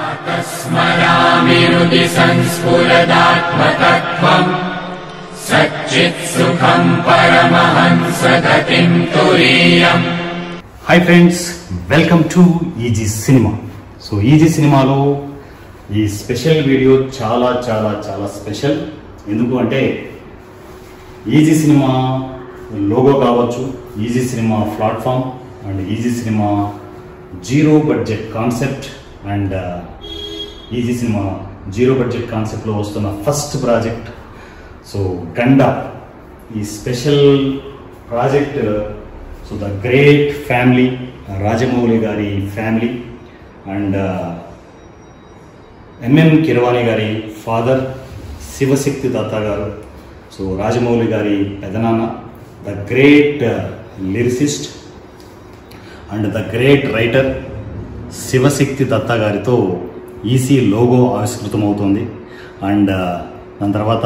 स्मरामि हृदि संस्फुरदात्मतत्त्वम् सच्चित्सुखम् परमहंसगतिम् तुरीयम् hi friends welcome to easy cinema so easy సినిమాలో ఈ స్పెషల్ వీడియో చాలా చాలా చాలా స్పెషల్ ఎందుకు అంటే ఈజీ సినిమా లోగో కావచ్చు easy cinema platform and easy cinema zero budget concept and easy cinema zero budget కాన్సెప్ట్లో వస్తున్న ఫస్ట్ ప్రాజెక్ట్ సో గండా ఈ special project so the great family Rajamouli గారి ఫ్యామిలీ అండ్ ఎంఎం కిరవాణి గారి ఫాదర్ శివశక్తి దత్త గారు సో రాజమౌళి గారి పెదనాన్న the great lyricist and the great writer Shivashakti Datta గారితో ఈసీ లోగో ఆవిష్కృతమవుతుంది అండ్ దాని తర్వాత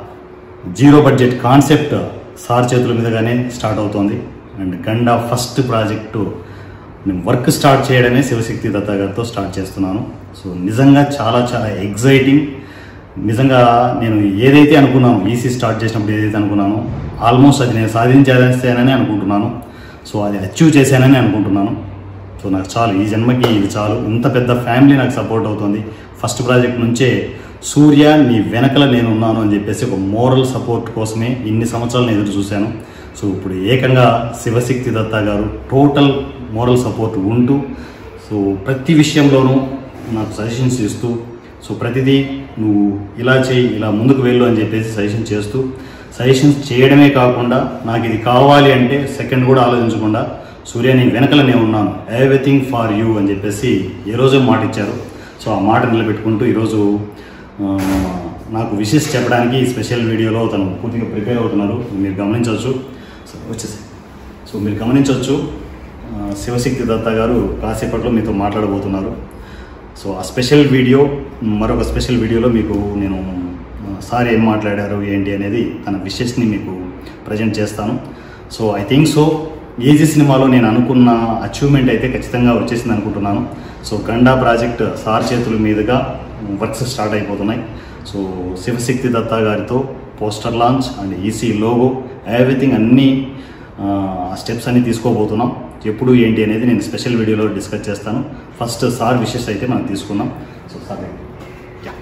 జీరో బడ్జెట్ కాన్సెప్ట్ సార్ చేతుల మీదుగానే స్టార్ట్ అవుతుంది అండ్ గండా ఫస్ట్ ప్రాజెక్టు నేను వర్క్ స్టార్ట్ చేయడమే శివశక్తి దత్త గారితో స్టార్ట్ చేస్తున్నాను సో నిజంగా చాలా చాలా ఎగ్జైటింగ్ నిజంగా నేను ఏదైతే అనుకున్నాను ఈసీ స్టార్ట్ చేసినప్పుడు ఏదైతే అనుకున్నానో ఆల్మోస్ట్ అది నేను సాధించేస్తానని అనుకుంటున్నాను సో అది అచీవ్ చేశానని అనుకుంటున్నాను సో నాకు చాలు ఈ జన్మకి ఇది చాలు ఇంత పెద్ద ఫ్యామిలీ నాకు సపోర్ట్ అవుతుంది ఫస్ట్ ప్రాజెక్ట్ నుంచే సూర్య నీ వెనకల నేను ఉన్నాను అని చెప్పేసి ఒక మోరల్ సపోర్ట్ కోసమే ఇన్ని సంవత్సరాలు నేను ఎదురు చూశాను సో ఇప్పుడు ఏకంగా Shivashakti Datta garu total moral support ఉంటూ సో ప్రతి విషయంలోనూ నాకు సజెషన్స్ ఇస్తూ సో ప్రతిదీ నువ్వు ఇలా చేయి ఇలా ముందుకు వెళ్ళు అని చెప్పేసి సజెషన్ చేస్తూ సజెషన్స్ చేయడమే కాకుండా నాకు ఇది కావాలి అంటే సెకండ్ కూడా ఆలోచించకుండా సూర్య నీ వెనకల నేను ఉన్నాను ఎవ్రీథింగ్ ఫార్ యూ అని చెప్పేసి ఏ రోజు మాట ఇచ్చారు సో ఆ మాట నిలబెట్టుకుంటూ ఈరోజు ఆ, నాకు విషెస్ చెప్పడానికి ఈ స్పెషల్ వీడియోలో తను పూర్తిగా ప్రిపేర్ అవుతున్నారు మీరు గమనించవచ్చు సో వచ్చేసి సో మీరు గమనించవచ్చు ఆ, శివశక్తి దత్త గారు కాసేపట్లో మీతో మాట్లాడబోతున్నారు సో ఆ స్పెషల్ వీడియో మరొక స్పెషల్ వీడియోలో మీకు నేను ఆ, సార్ ఏం మాట్లాడారు ఏంటి అనేది తన విషెస్ని మీకు ప్రజెంట్ చేస్తాను so I think so easy సినిమాలో నేను అనుకున్న అచీవ్మెంట్ అయితే ఖచ్చితంగా వచ్చేసింది అనుకుంటున్నాను సో గండా ప్రాజెక్ట్ సార్ చేతుల మీదుగా వర్క్స్ స్టార్ట్ అయిపోతున్నాయి సో శివశక్తి దత్తా గారితో poster launch and EC logo everything అన్నీ ఆ స్టెప్స్ అన్ని తీసుకోబోతున్నాం ఎప్పుడు ఏంటి అనేది నేను స్పెషల్ వీడియోలో డిస్కస్ చేస్తాను ఫస్ట్ సార్ విషెస్ అయితే మనం తీసుకున్నాం so sir yeah.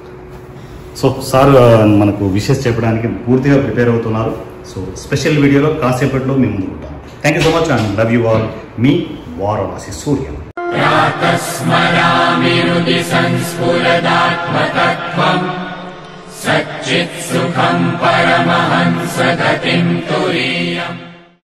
So sir ఆ, మనకు విషెస్ చెప్పడానికి పూర్తిగా ప్రిపేర్ అవుతున్నారు సో స్పెషల్ వీడియోలో కాసేపట్లో మేము ముందుకుంటాం thank you so much and love you all మీ వారణాసి సూర్య प्रातः स्मरामि हृदि संस्फुरदात्मतत्त्वम् सच्चित्सुखम् परमहंसगतिम् तुरीयम्